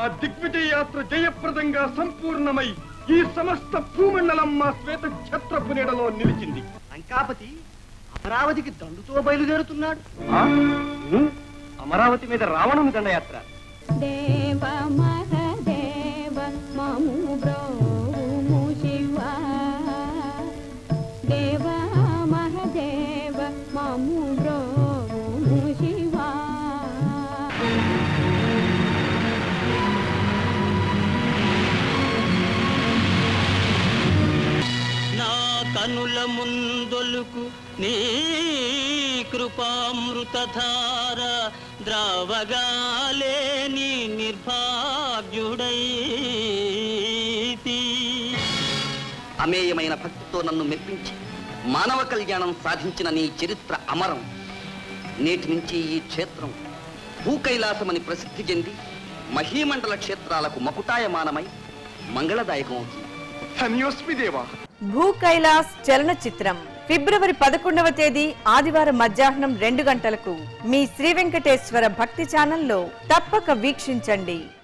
మా దిగ్విజయ యాత్ర జయప్రదంగా సంపూర్ణమై ఈ సమస్త భూమండలం మా శ్వేత ఛత్రపు నీడలో నిలిచింది లంకాపతి అమరావతికి దండుతో బయలుదేరుతున్నాడు అమరావతి మీద రావణుని దండయాత్ర దేవ మహదేవ మము బ్రోము శివ దేవ మహదేవ మము బ్రోము శివ నా కనుల ముందొలుకు నీ కృపామృతధార ద్రావగాలేని నిర్భాగ్యుడైతి అమేయమైన భక్తితో నన్ను మెప్పించి మానవ కళ్యాణం సాధించిన నీ చరిత్ర అమరం నేటి నుంచి ఈ క్షేత్రం భూకైలాసమని ప్రసిద్ధి చెంది మహీమండల క్షేత్రాలకు మకుటాయమానమై మంగళదాయకం అవుతుంది ధన్యోస్మి దేవా భూ కైలాస్ చలనచిత్రం ఫిబ్రవరి పదకొండవ తేదీ ఆదివారం మధ్యాహ్నం రెండు గంటలకు మీ శ్రీ వెంకటేశ్వర భక్తి ఛానల్లో తప్పక వీక్షించండి